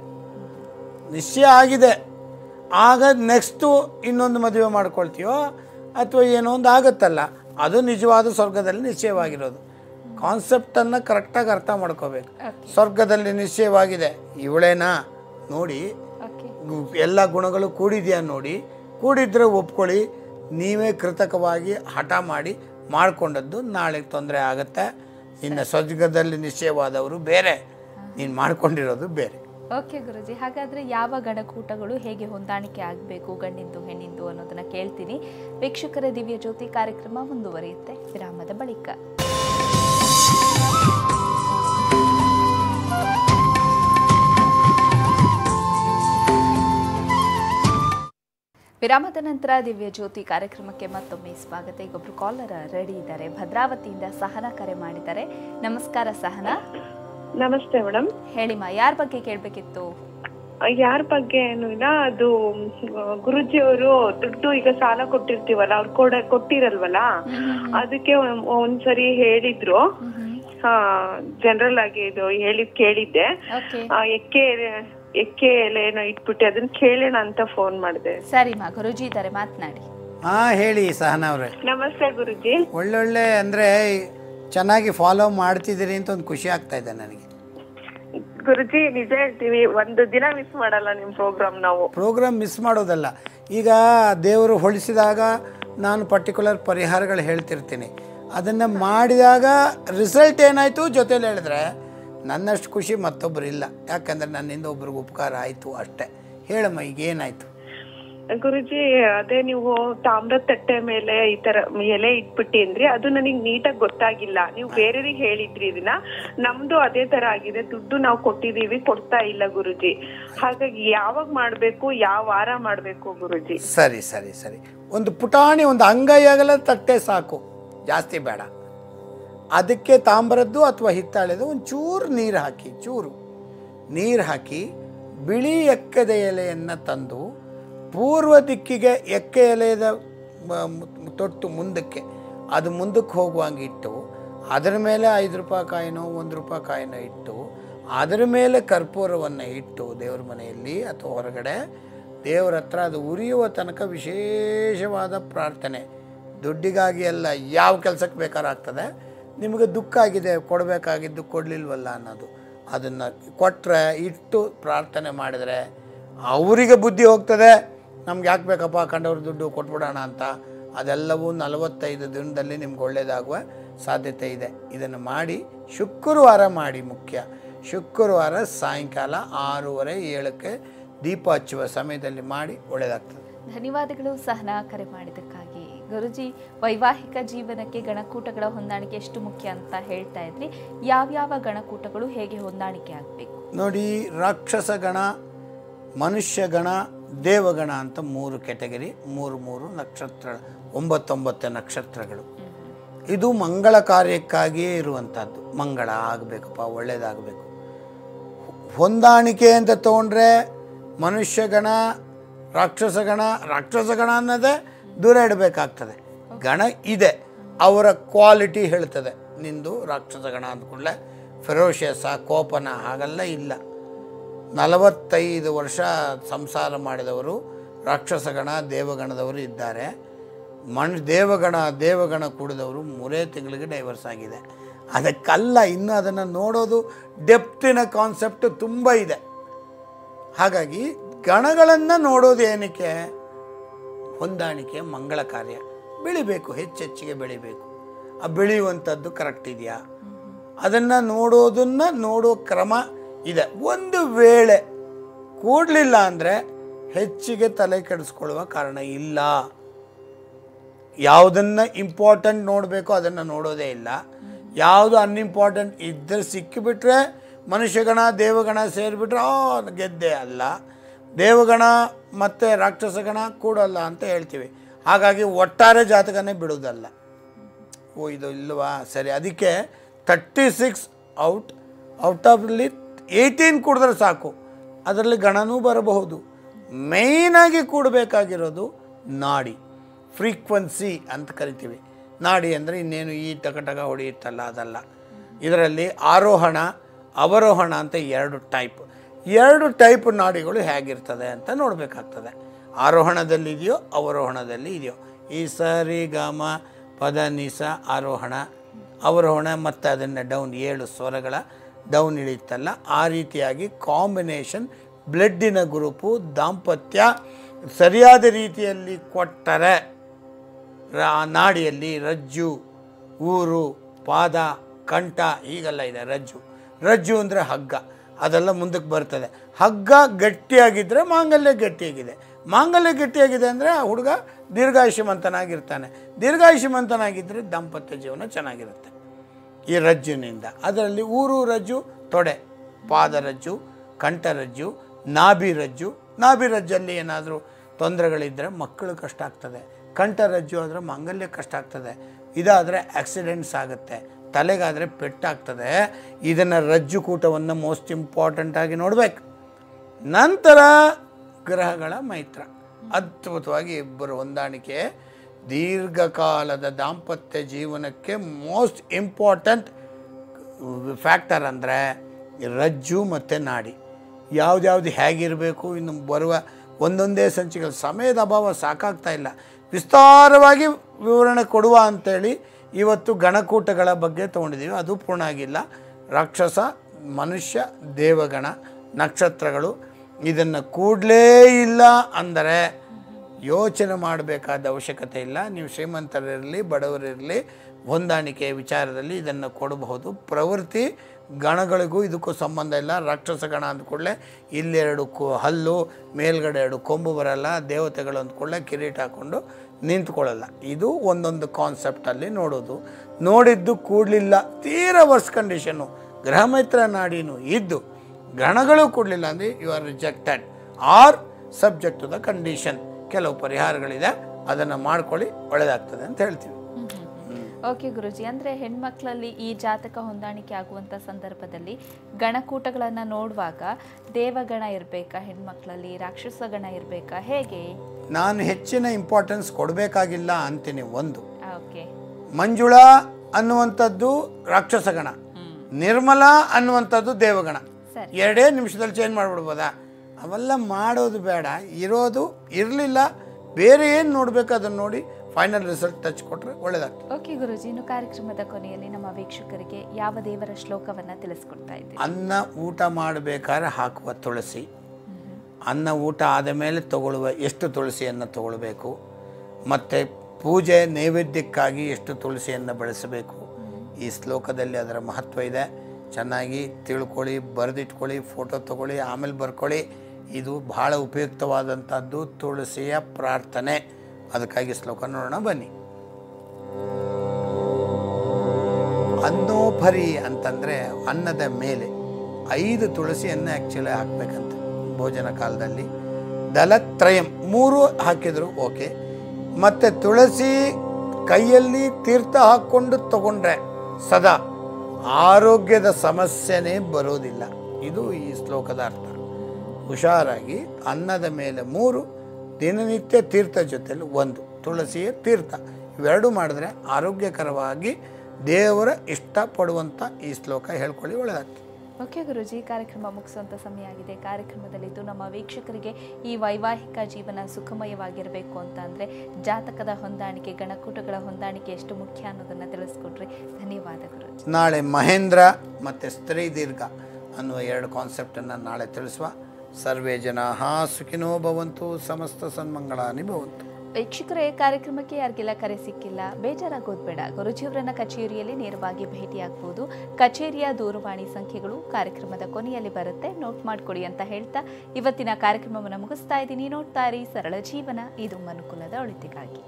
[SPEAKER 2] ನಿಶ್ಚಯ ಆಗಿದೆ ಆಗ ನೆಕ್ಸ್ಟು ಇನ್ನೊಂದು ಮದುವೆ ಮಾಡ್ಕೊಳ್ತೀಯೋ ಅಥವಾ ಏನೋ ಒಂದು ಆಗುತ್ತಲ್ಲ ಅದು ನಿಜವಾದ ಸ್ವರ್ಗದಲ್ಲಿ ನಿಶ್ಚಯವಾಗಿರೋದು ಕಾನ್ಸೆಪ್ಟನ್ನು ಕರೆಕ್ಟಾಗಿ ಅರ್ಥ ಮಾಡ್ಕೋಬೇಕು ಸ್ವರ್ಗದಲ್ಲಿ ನಿಶ್ಚಯವಾಗಿದೆ ಇವಳೇನಾ ನೋಡಿ
[SPEAKER 1] ಓಕೆ
[SPEAKER 2] ಗು- ಎಲ್ಲ ಗುಣಗಳು ಕೂಡಿದೆಯಾ ನೋಡಿ ಕೂಡಿದ್ರೆ ಒಪ್ಕೊಳ್ಳಿ ನೀವೇ ಕೃತಕವಾಗಿ ಹಠ ಮಾಡಿ ಮಾಡಿಕೊಂಡದ್ದು ನಾಳೆ ತೊಂದರೆ ಆಗುತ್ತೆ ಇನ್ನು ಸ್ವರ್ಗದಲ್ಲಿ ನಿಶ್ಚಯವಾದವರು ಬೇರೆ ನೀನು ಮಾಡ್ಕೊಂಡಿರೋದು ಬೇರೆ
[SPEAKER 1] ಓಕೆ ಗುರುಜಿ ಹಾಗಾದ್ರೆ ಯಾವ ಗಣಕೂಟಗಳು ಹೇಗೆ ಹೊಂದಾಣಿಕೆ ಆಗಬೇಕು ಗಂಡಿಂದು ಹೆಣ್ಣಿಂದು ಅನ್ನೋದನ್ನ ಕೇಳ್ತೀನಿ ವೀಕ್ಷಕರ ದಿವ್ಯ ಜ್ಯೋತಿ ಕಾರ್ಯಕ್ರಮ ಮುಂದುವರಿಯುತ್ತೆ ವಿರಾಮದ ಬಳಿಕ ವಿರಾಮದ ನಂತರ ದಿವ್ಯ ಜ್ಯೋತಿ ಕಾರ್ಯಕ್ರಮಕ್ಕೆ ಮತ್ತೊಮ್ಮೆ ಸ್ವಾಗತ ಈಗೊಬ್ರು ಕಾಲರ್ ರೆಡಿ ಇದ್ದಾರೆ ಭದ್ರಾವತಿಯಿಂದ ಸಹನ ಕರೆ ಮಾಡಿದ್ದಾರೆ ನಮಸ್ಕಾರ ಸಹನ
[SPEAKER 3] ನಮಸ್ತೆ ಮೇಡಮ್
[SPEAKER 1] ಹೇಳಿಮ್ಮ ಯಾರ ಬಗ್ಗೆ ಕೇಳಬೇಕಿತ್ತು
[SPEAKER 5] ಯಾರ ಬಗ್ಗೆ ಏನು ಇಲ್ಲ ಅದು ಗುರುಜಿ ಅವರು ದುಡ್ಡು ಈಗ ಸಾಲ ಕೊಟ್ಟಿರ್ತೀವಲ್ಲ ಅವ್ರು ಕೊಡ ಕೊಟ್ಟಿರಲ್ವಲ್ಲ ಅದಕ್ಕೆ ಒಂದ್- ಒಂದ್ಸರಿ ಹೇಳಿದ್ರು ಹಾ ಜನರಲ್ ಆಗಿ ಇದು ಹೇಳಿದ್ ಕೇಳಿದ್ದೆ
[SPEAKER 1] ಓಕೆ
[SPEAKER 5] ಆ, ಎಕ್ಕೆ ಎಕ್ಕೆ ಎಲೆನೋ ಇಟ್ಬಿಟ್ಟು ಅದನ್ನ ಕೇಳೋಣ ಅಂತ ಫೋನ್ ಮಾಡಿದೆ
[SPEAKER 1] ಸರಿಮಾ ಗುರುಜಿ ಇದ್ದಾರೆ ಮಾತನಾಡಿ
[SPEAKER 2] ಹಾಂ ಹೇಳಿ ಸಹನಾ ಅವರೇ
[SPEAKER 5] ನಮಸ್ತೆ ಗುರುಜಿ
[SPEAKER 2] ಒಳ್ಳೊಳ್ಳೆ ಅಂದರೆ ಚೆನ್ನಾಗಿ ಫಾಲೋ ಮಾಡ್ತಿದ್ದೀರಿ ಅಂತ ಒಂದು ಖುಷಿ ಆಗ್ತಾ ಇದೆ ನನಗೆ
[SPEAKER 5] ಗುರುಜಿ ನಿಜ ಹೇಳ್ತೀವಿ ಒಂದು ದಿನ ಮಿಸ್ ಮಾಡಲ್ಲ ನಿಮ್ ಪ್ರೋಗ್ರಾಮ್ ನಾವು
[SPEAKER 2] ಪ್ರೋಗ್ರಾಮ್ ಮಿಸ್ ಮಾಡೋದಲ್ಲ ಈಗ ದೇವರು ಹೊಳಿಸಿದಾಗ ನಾನು ಪರ್ಟಿಕ್ಯುಲರ್ ಪರಿಹಾರಗಳು ಹೇಳ್ತಿರ್ತೀನಿ ಅದನ್ನು ಮಾಡಿದಾಗ ರಿಸಲ್ಟ್ ಏನಾಯಿತು ಜೊತೇಲಿ ಹೇಳಿದ್ರೆ ನನ್ನಷ್ಟು ಖುಷಿ ಮತ್ತೊಬ್ಬರಿಲ್ಲ ಯಾಕಂದರೆ ನನ್ನಿಂದ ಒಬ್ರಿಗೆ ಉಪಕಾರ ಆಯಿತು ಅಷ್ಟೇ ಹೇಳಮ್ಮ ಈಗ ಏನಾಯಿತು
[SPEAKER 5] ಗುರುಜಿ ಅದೇ ನೀವು ತಾಮ್ರದ ತಟ್ಟೆ ಮೇಲೆ ಈ ತರ ಎಲೆ ಇಟ್ಬಿಟ್ಟಿ ಅಂದ್ರಿ ಅದು ನನಗ್ ನೀಟಾಗಿ ಗೊತ್ತಾಗಿಲ್ಲ ನೀವು ಬೇರೆಯವ್ರಿಗೆ ಹೇಳಿದ್ರಿ ಇದನ್ನ ನಮ್ದು ಅದೇ ತರ ಆಗಿದೆ ದುಡ್ಡು ನಾವು ಕೊಟ್ಟಿದೀವಿ ಕೊಡ್ತಾ ಇಲ್ಲ ಗುರುಜಿ ಹಾಗಾಗಿ ಯಾವಾಗ ಮಾಡ್ಬೇಕು ಯಾವ ವಾರ ಮಾಡ್ಬೇಕು ಗುರುಜಿ
[SPEAKER 2] ಸರಿ ಸರಿ ಸರಿ ಒಂದು ಪುಟಾಣಿ ಒಂದು ಅಂಗೈ ಅಗಲ ತಟ್ಟೆ ಸಾಕು ಜಾಸ್ತಿ ಬೇಡ ಅದಕ್ಕೆ ತಾಮ್ರದ್ದು ಅಥವಾ ಹಿತ್ತಾಳೆದು ಒಂದು ಚೂರು ನೀರು ಹಾಕಿ ಚೂರು ನೀರು ಹಾಕಿ ಬಿಳಿ ಎಕ್ಕದ ಎಲೆಯನ್ನು ತಂದು ಪೂರ್ವ ದಿಕ್ಕಿಗೆ ಎಕ್ಕೆ ಎಲೆಯದ ಮ- ಮ್- ತೊಟ್ಟು ಮುಂದಕ್ಕೆ ಅದು ಮುಂದಕ್ಕೆ ಹೋಗುವಂಗೆ ಇಟ್ಟು ಅದರ ಮೇಲೆ ಐದು ರೂಪಾಯಿ ಕಾಯಿನೋ ಒಂದು ರೂಪಾಯಿ ಕಾಯಿನೋ ಇಟ್ಟು ಅದರ ಮೇಲೆ ಕರ್ಪೂರವನ್ನು ಇಟ್ಟು ದೇವ್ರ ಮನೆಯಲ್ಲಿ ಅಥವಾ ಹೊರಗಡೆ ದೇವರ ಹತ್ರ ಅದು ಉರಿಯುವ ತನಕ ವಿಶೇಷವಾದ ಪ್ರಾರ್ಥನೆ ದುಡ್ಡಿಗಾಗಿ ಅಲ್ಲ ಯಾವ ಕೆಲಸಕ್ಕೆ ಬೇಕಾರಾಗ್ತದೆ ನಿಮಗೆ ದುಃಖ ಆಗಿದೆ ಕೊಡಬೇಕಾಗಿದ್ದು ಕೊಡಲಿಲ್ವಲ್ಲ ಅನ್ನೋದು ಅದನ್ನು ಕೊಟ್ಟರೆ ಇಟ್ಟು ಪ್ರಾರ್ಥನೆ ಮಾಡಿದರೆ ಅವರಿಗೆ ಬುದ್ಧಿ ಹೋಗ್ತದೆ ನಮ್ಗೆ ಯಾಕೆ ಬೇಕಪ್ಪ ಕಂಡವ್ರ ದುಡ್ಡು ಕೊಟ್ಬಿಡೋಣ ಅಂತ ಅದೆಲ್ಲವೂ ನಲವತ್ತೈದು ದಿನದಲ್ಲಿ ನಿಮ್ಗೆ ಒಳ್ಳೆಯದಾಗುವ ಸಾಧ್ಯತೆ ಇದೆ ಇದನ್ನು ಮಾಡಿ ಶುಕ್ರವಾರ ಮಾಡಿ ಮುಖ್ಯ ಶುಕ್ರವಾರ ಸಾಯಂಕಾಲ ಆರೂವರೆ ಏಳಕ್ಕೆ ದೀಪ ಹಚ್ಚುವ ಸಮಯದಲ್ಲಿ ಮಾಡಿ ಒಳ್ಳೆಯದಾಗ್ತದೆ
[SPEAKER 1] ಧನ್ಯವಾದಗಳು ಸಹನಾ ಕರೆ ಮಾಡಿದ್ದಕ್ಕಾಗಿ ಗುರುಜಿ ವೈವಾಹಿಕ ಜೀವನಕ್ಕೆ ಗಣಕೂಟಗಳ ಹೊಂದಾಣಿಕೆ ಎಷ್ಟು ಮುಖ್ಯ ಅಂತ ಹೇಳ್ತಾ ಇದ್ರಿ ಯಾವ್ಯಾವ ಗಣಕೂಟಗಳು ಹೇಗೆ ಹೊಂದಾಣಿಕೆ ಆಗಬೇಕು
[SPEAKER 2] ನೋಡಿ ರಾಕ್ಷಸ ಗಣ ಮನುಷ್ಯ ಗಣ ದೇವಗಣ ಅಂತ ಮೂರು ಕೆಟಗರಿ ಮೂರು ಮೂರು ನಕ್ಷತ್ರ ಒಂಬತ್ತೊಂಬತ್ತು ನಕ್ಷತ್ರಗಳು ಇದು ಮಂಗಳ ಕಾರ್ಯಕ್ಕಾಗಿಯೇ ಇರುವಂಥದ್ದು ಮಂಗಳ ಆಗಬೇಕಪ್ಪ ಒಳ್ಳೆಯದಾಗಬೇಕು ಹೊಂದಾಣಿಕೆ ಅಂತ ತೊಗೊಂಡ್ರೆ ಮನುಷ್ಯಗಣ ರಾಕ್ಷಸಗಣ ರಾಕ್ಷಸಗಣ ಅನ್ನೋದೇ ದೂರ ಇಡಬೇಕಾಗ್ತದೆ ಗಣ ಇದೆ ಅವರ ಕ್ವಾಲಿಟಿ ಹೇಳ್ತದೆ ನಿಂದು ರಾಕ್ಷಸಗಣ ಅಂದ್ಕೂಡಲೇ ಫೆರೋಷಿಯಸ ಕೋಪನ ಹಾಗೆಲ್ಲ ಇಲ್ಲ ನಲವತ್ತೈದು ವರ್ಷ ಸಂಸಾರ ಮಾಡಿದವರು ರಾಕ್ಷಸಗಣ ದೇವಗಣದವರು ಇದ್ದಾರೆ ಮಣ್ ದೇವಗಣ ದೇವಗಣ ಕೂಡಿದವರು ಮೂರೇ ತಿಂಗಳಿಗೆ ಡೈವರ್ಸ್ ಆಗಿದೆ ಅದಕ್ಕಲ್ಲ ಇನ್ನು ಅದನ್ನು ನೋಡೋದು ಡೆಪ್ತಿನ ಕಾನ್ಸೆಪ್ಟ್ ತುಂಬ ಇದೆ ಹಾಗಾಗಿ ಗಣಗಳನ್ನು ನೋಡೋದು ಏನಕ್ಕೆ ಹೊಂದಾಣಿಕೆ ಮಂಗಳ ಕಾರ್ಯ ಬೆಳಿಬೇಕು ಹೆಚ್ಚೆಚ್ಚಿಗೆ ಬೆಳಿಬೇಕು ಆ ಬೆಳೆಯುವಂಥದ್ದು ಕರೆಕ್ಟ್ ಇದೆಯಾ ಅದನ್ನು ನೋಡೋದನ್ನು ನೋಡೋ ಕ್ರಮ ಇದೆ ಒಂದು ವೇಳೆ ಕೂಡಲಿಲ್ಲ ಅಂದರೆ ಹೆಚ್ಚಿಗೆ ತಲೆ ಕೆಡಿಸ್ಕೊಳ್ಳುವ ಕಾರಣ ಇಲ್ಲ ಯಾವುದನ್ನು ಇಂಪಾರ್ಟೆಂಟ್ ನೋಡಬೇಕು ಅದನ್ನು ನೋಡೋದೇ ಇಲ್ಲ ಯಾವುದು ಅನ್ಇಂಪಾರ್ಟೆಂಟ್ ಇದ್ದರೆ ಸಿಕ್ಕಿಬಿಟ್ರೆ ಮನುಷ್ಯಗಣ ದೇವಗಣ ಸೇರಿಬಿಟ್ರೆ ಆ ಗೆದ್ದೆ ಅಲ್ಲ ದೇವಗಣ ಮತ್ತು ರಾಕ್ಷಸಗಣ ಕೂಡಲ್ಲ ಅಂತ ಹೇಳ್ತೀವಿ ಹಾಗಾಗಿ ಒಟ್ಟಾರೆ ಜಾತಕನೇ ಬಿಡೋದಲ್ಲ ಓ ಇದು ಇಲ್ವಾ ಸರಿ ಅದಕ್ಕೆ thirty six out out of eighteen ಕುಡಿದ್ರೆ ಸಾಕು ಅದರಲ್ಲಿ ಗಣನೂ ಬರಬಹುದು ಮೇಯ್ನಾಗಿ ಕೂಡಬೇಕಾಗಿರೋದು ನಾಡಿ ಫ್ರೀಕ್ವೆನ್ಸಿ ಅಂತ ಕರಿತೀವಿ ನಾಡಿ ಅಂದರೆ ಇನ್ನೇನು ಈ ಟಕ ಹೊಡೆಯುತ್ತಲ್ಲ ಅದಲ್ಲ ಇದರಲ್ಲಿ ಆರೋಹಣ ಅವರೋಹಣ ಅಂತ ಎರಡು ಟೈಪ್ ಎರಡು ಟೈಪ್ ನಾಡಿಗಳು ಹೇಗಿರ್ತದೆ ಅಂತ ನೋಡಬೇಕಾಗ್ತದೆ ಆರೋಹಣದಲ್ಲಿ ಇದೆಯೋ ಅವರೋಹಣದಲ್ಲಿ ಇದೆಯೋ ಈ ಸರಿ ಗಾಮ ಪದ ನಿಸ ಆರೋಹಣ ಅವರೋಹಣ ಮತ್ತು ಅದನ್ನು ಡೌನ್ ಏಳು ಸ್ವರಗಳ ಡೌನ್ ಇಳಿಯುತ್ತಲ್ಲ ಆ ರೀತಿಯಾಗಿ ಕಾಂಬಿನೇಷನ್ ಬ್ಲಡ್ಡಿನ ಗ್ರೂಪು ದಾಂಪತ್ಯ ಸರಿಯಾದ ರೀತಿಯಲ್ಲಿ ಕೊಟ್ಟರೆ ರಾ- ನಾಡಿಯಲ್ಲಿ ರಜ್ಜು ಊರು ಪಾದ ಕಂಠ ಹೀಗೆಲ್ಲ ಇದೆ ರಜ್ಜು ರಜ್ಜು ಅಂದರೆ ಹಗ್ಗ ಅದೆಲ್ಲ ಮುಂದಕ್ಕೆ ಬರ್ತದೆ ಹಗ್ಗ ಗಟ್ಟಿಯಾಗಿದ್ದರೆ ಮಾಂಗಲ್ಯ ಗಟ್ಟಿಯಾಗಿದೆ ಮಾಂಗಲ್ಯ ಗಟ್ಟಿಯಾಗಿದೆ ಅಂದರೆ ಆ ಹುಡುಗ ದೀರ್ಘಾಯುಷ್ಯವಂತನಾಗಿರ್ತಾನೆ ದೀರ್ಘಾಯುಷ್ಯವಂತನಾಗಿದ್ದರೆ ದಾಂಪತ್ಯ ಜೀವನ ಚೆನ್ನಾಗಿರುತ್ತೆ ಈ ರಜ್ಜುನಿಂದ ಅದರಲ್ಲಿ ಊರು ರಜ್ಜು ತೊಡೆ ಪಾದರಜ್ಜು ಕಂಠರಜ್ಜು ನಾಭಿ ರಜ್ಜು ನಾಭಿ ರಜ್ಜಲ್ಲಿ ಏನಾದರೂ ತೊಂದರೆಗಳಿದ್ದರೆ ಮಕ್ಕಳು ಕಷ್ಟ ಆಗ್ತದೆ ಕಂಠರಜ್ಜು ಆದರೆ ಮಾಂಗಲ್ಯ ಕಷ್ಟ ಆಗ್ತದೆ ಇದಾದರೆ ಆಕ್ಸಿಡೆಂಟ್ಸ್ ಆಗುತ್ತೆ ತಲೆಗಾದರೆ ಪೆಟ್ಟಾಗ್ತದೆ ಇದನ್ನು ರಜ್ಜು ಕೂಟವನ್ನು ಮೋಸ್ಟ್ ಇಂಪಾರ್ಟೆಂಟಾಗಿ ನೋಡಬೇಕು ನಂತರ ಗ್ರಹಗಳ ಮೈತ್ರ ಅದ್ಭುತವಾಗಿ ಇಬ್ಬರು ಹೊಂದಾಣಿಕೆ ದೀರ್ಘಕಾಲದ ದಾಂಪತ್ಯ ಜೀವನಕ್ಕೆ ಮೋಸ್ಟ್ ಇಂಪಾರ್ಟೆಂಟ್ ಫ್ಯಾಕ್ಟರ್ ಅಂದರೆ ರಜ್ಜು ಮತ್ತು ನಾಡಿ ಯಾವ್ದ್ಯಾವ್ದು ಹೇಗಿರಬೇಕು ಇನ್ನು ಬರುವ ಒಂದೊಂದೇ ಸಂಚಿಕೆಗಳು ಸಮಯದ ಅಭಾವ ಸಾಕಾಗ್ತಾ ಇಲ್ಲ ವಿಸ್ತಾರವಾಗಿ ವಿವರಣೆ ಕೊಡುವ ಅಂಥೇಳಿ ಇವತ್ತು ಗಣಕೂಟಗಳ ಬಗ್ಗೆ ತೊಗೊಂಡಿದ್ದೀವಿ ಅದು ಪೂರ್ಣ ಆಗಿಲ್ಲ ರಾಕ್ಷಸ ಮನುಷ್ಯ ದೇವಗಣ ನಕ್ಷತ್ರಗಳು ಇದನ್ನು ಕೂಡಲೇ ಇಲ್ಲ ಅಂದರೆ ಯೋಚನೆ ಮಾಡಬೇಕಾದ ಅವಶ್ಯಕತೆ ಇಲ್ಲ ನೀವು ಶ್ರೀಮಂತರಿರಲಿ ಬಡವರಿರಲಿ ಹೊಂದಾಣಿಕೆಯ ವಿಚಾರದಲ್ಲಿ ಇದನ್ನು ಕೊಡಬಹುದು ಪ್ರವೃತ್ತಿ ಗಣಗಳಿಗೂ ಇದಕ್ಕೂ ಸಂಬಂಧ ಇಲ್ಲ ರಾಕ್ಷಸ ಗಣ ಅಂದ ಕೂಡಲೇ ಇಲ್ಲೆರಡು ಕು ಹಲ್ಲು ಮೇಲ್ಗಡೆ ಎರಡು ಕೊಂಬು ಬರಲ್ಲ ದೇವತೆಗಳು ಅಂದ ಕೂಡಲೇ ಕಿರೀಟ ಹಾಕ್ಕೊಂಡು ನಿಂತ್ಕೊಳ್ಳಲ್ಲ ಇದು ಒಂದೊಂದು ಕಾನ್ಸೆಪ್ಟಲ್ಲಿ ನೋಡೋದು ನೋಡಿದ್ದು ಕೂಡಲಿಲ್ಲ ತೀರ ವರ್ಸ್ ಕಂಡೀಷನ್ನು ಗ್ರಹಮೈತ್ರ ನಾಡಿನೂ ಇದ್ದು ಗಣಗಳು ಕೊಡಲಿಲ್ಲ ಅಂದರೆ you are rejected or subject to the condition ಕೆಲವು ಪರಿಹಾರಗಳಿದೆ ಅದನ್ನು ಮಾಡ್ಕೊಳ್ಳಿ ಒಳ್ಳೆಯದಾಗ್ತದೆ ಅಂತ ಹೇಳ್ತೀವಿ
[SPEAKER 1] ಓಕೆ ಗುರುಜಿ ಅಂದ್ರೆ ಹೆಣ್ಮಕ್ಳಲ್ಲಿ ಈ ಜಾತಕ ಹೊಂದಾಣಿಕೆ ಆಗುವಂತ ಸಂದರ್ಭದಲ್ಲಿ ಗಣಕೂಟಗಳನ್ನ ನೋಡುವಾಗ ದೇವಗಣ ಇರಬೇಕಾ ಹೆಣ್ಮಕ್ಳಲ್ಲಿ ರಾಕ್ಷಸ ಗಣ ಇರಬೇಕಾ ಹೇಗೆ
[SPEAKER 2] ನಾನು ಹೆಚ್ಚಿನ ಇಂಪಾರ್ಟೆನ್ಸ್ ಕೊಡಬೇಕಾಗಿಲ್ಲ ಅಂತೀನಿ ಒಂದು
[SPEAKER 1] ಓಕೆ
[SPEAKER 2] ಮಂಜುಳ ಅನ್ನುವಂಥದ್ದು ರಾಕ್ಷಸಗಣ ನಿರ್ಮಲ ಅನ್ನುವಂಥದ್ದು ದೇವಗಣ
[SPEAKER 1] ಸರಿ.
[SPEAKER 2] ಎರಡೇ ನಿಮಿಷದಲ್ಲಿ ಚೇಂಜ್ ಮಾಡಿಬಿಡ್ಬೋದಾ ಅವೆಲ್ಲ ಮಾಡೋದು ಬೇಡ ಇರೋದು ಇರಲಿಲ್ಲ ಬೇರೆ ಏನು ನೋಡಬೇಕು ಅದನ್ನು ನೋಡಿ ಫೈನಲ್ ರಿಸಲ್ಟ್ ಟಚ್ ಕೊಟ್ಟರೆ ಒಳ್ಳೆಯದಾಗ್ತದೆ
[SPEAKER 1] ಓಕೆ ಗುರುಜಿ ಇನ್ನು ಕಾರ್ಯಕ್ರಮದ ಕೊನೆಯಲ್ಲಿ ನಮ್ಮ ವೀಕ್ಷಕರಿಗೆ ಯಾವ ದೇವರ ಶ್ಲೋಕವನ್ನ ತಿಳಿಸ್ಕೊಡ್ತಾ ಇದ್ದೀವಿ
[SPEAKER 2] ಅನ್ನ ಊಟ ಮಾಡಬೇಕಾದ್ರೆ ಹಾಕುವ ತುಳಸಿ ಅನ್ನ ಊಟ ಆದ ಮೇಲೆ ತಗೊಳ್ಳುವ ಎಷ್ಟು ತುಳಸಿಯನ್ನು ತಗೊಳ್ಬೇಕು ಮತ್ತು ಪೂಜೆ ನೈವೇದ್ಯಕ್ಕಾಗಿ ಎಷ್ಟು ತುಳಸಿಯನ್ನು ಬಳಸಬೇಕು ಈ ಶ್ಲೋಕದಲ್ಲಿ ಅದರ ಮಹತ್ವ ಇದೆ ಚೆನ್ನಾಗಿ ತಿಳ್ಕೊಳ್ಳಿ ಬರೆದಿಟ್ಕೊಳ್ಳಿ ಫೋಟೋ ತಗೊಳ್ಳಿ ಆಮೇಲೆ ಬರ್ಕೊಳ್ಳಿ ಇದು ಬಹಳ ಉಪಯುಕ್ತವಾದಂಥದ್ದು ತುಳಸಿಯ ಪ್ರಾರ್ಥನೆ ಅದಕ್ಕಾಗಿ ಶ್ಲೋಕ ನೋಡೋಣ ಬನ್ನಿ ಅನ್ನೋಪರಿ ಅಂತಂದರೆ ಅನ್ನದ ಮೇಲೆ ಐದು ತುಳಸಿಯನ್ನು ಆ್ಯಕ್ಚುಲಿ ಹಾಕಬೇಕಂತ ಭೋಜನ ಕಾಲದಲ್ಲಿ ದಲತ್ರಯಂ ಮೂರು ಹಾಕಿದ್ರು ಓಕೆ ಮತ್ತು ತುಳಸಿ ಕೈಯಲ್ಲಿ ತೀರ್ಥ ಹಾಕ್ಕೊಂಡು ತಗೊಂಡ್ರೆ ಸದಾ ಆರೋಗ್ಯದ ಸಮಸ್ಯೆನೇ ಬರೋದಿಲ್ಲ ಇದು ಈ ಶ್ಲೋಕದ ಅರ್ಥ ಹುಷಾರಾಗಿ ಅನ್ನದ ಮೇಲೆ ಮೂರು ದಿನನಿತ್ಯ ತೀರ್ಥ ಜೊತೆಲಿ ಒಂದು ತುಳಸಿಯ ತೀರ್ಥ ಇವೆರಡು ಮಾಡಿದ್ರೆ ಆರೋಗ್ಯಕರವಾಗಿ ದೇವರ ಇಷ್ಟಪಡುವಂಥ ಈ ಶ್ಲೋಕ ಹೇಳ್ಕೊಳ್ಳಿ ಒಳ್ಳೆಯದಾಗ್ತದೆ
[SPEAKER 1] ಓಕೆ ಗುರುಜಿ ಕಾರ್ಯಕ್ರಮ ಮುಗಿಸುವಂಥ ಸಮಯ ಆಗಿದೆ ಕಾರ್ಯಕ್ರಮದಲ್ಲಿದ್ದು ನಮ್ಮ ವೀಕ್ಷಕರಿಗೆ ಈ ವೈವಾಹಿಕ ಜೀವನ ಸುಖಮಯವಾಗಿರಬೇಕು ಅಂತ ಅಂದರೆ ಜಾತಕದ ಹೊಂದಾಣಿಕೆ ಗಣಕೂಟಗಳ ಹೊಂದಾಣಿಕೆ ಎಷ್ಟು ಮುಖ್ಯ ಅನ್ನೋದನ್ನು ತಿಳಿಸ್ಕೊಟ್ರಿ ಧನ್ಯವಾದ ಗುರುಜಿ
[SPEAKER 2] ನಾಳೆ ಮಹೇಂದ್ರ ಮತ್ತು ಸ್ತ್ರೀ ದೀರ್ಘ ಅನ್ನುವ ಎರಡು ಕಾನ್ಸೆಪ್ಟನ್ನು ನಾಳೆ ತಿಳಿಸುವ ಸರ್ವೇ ಜನಾ ಸುಖಿನೋ ಭವಂತು ಸಮಸ್ತ ಸನ್ಮಂಗಳಾನಿ ಭವಂತು
[SPEAKER 1] ವೀಕ್ಷಕರೇ ಕಾರ್ಯಕ್ರಮಕ್ಕೆ ಯಾರಿಗೆಲ್ಲ ಕರೆ ಸಿಕ್ಕಿಲ್ಲ ಬೇಜಾರಾಗೋದು ಬೇಡ ಗುರುಜಿಯವರನ್ನ ಕಚೇರಿಯಲ್ಲಿ ನೇರವಾಗಿ ಭೇಟಿಯಾಗಬಹುದು ಕಚೇರಿಯ ದೂರವಾಣಿ ಸಂಖ್ಯೆಗಳು ಕಾರ್ಯಕ್ರಮದ ಕೊನೆಯಲ್ಲಿ ಬರುತ್ತೆ ನೋಟ್ ಮಾಡಿಕೊಡಿ ಅಂತ ಹೇಳ್ತಾ ಇವತ್ತಿನ ಕಾರ್ಯಕ್ರಮವನ್ನು ಮುಗಿಸ್ತಾ ಇದ್ದೀನಿ ನೋಡ್ತಾ ಇರಿ ಸರಳ ಜೀವನ ಇದು ಮನುಕುಲದ ಒಳಿತಿಗಾಗಿ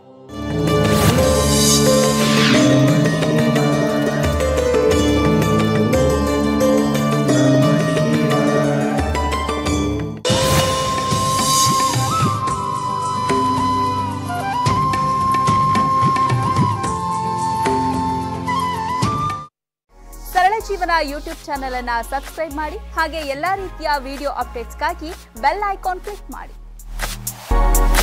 [SPEAKER 1] ಸರಳ ಜೀವನ ಯೂಟ್ಯೂಬ್ ಚಾನೆಲ್ ಅನ್ನ ಸಬ್ಸ್ಕ್ರೈಬ್ ಮಾಡಿ ಹಾಗೆ ಎಲ್ಲಾ ರೀತಿಯ ವಿಡಿಯೋ ಅಪ್ಡೇಟ್ಸ್ಗಾಗಿ ಬೆಲ್ ಐಕಾನ್ ಕ್ಲಿಕ್ ಮಾಡಿ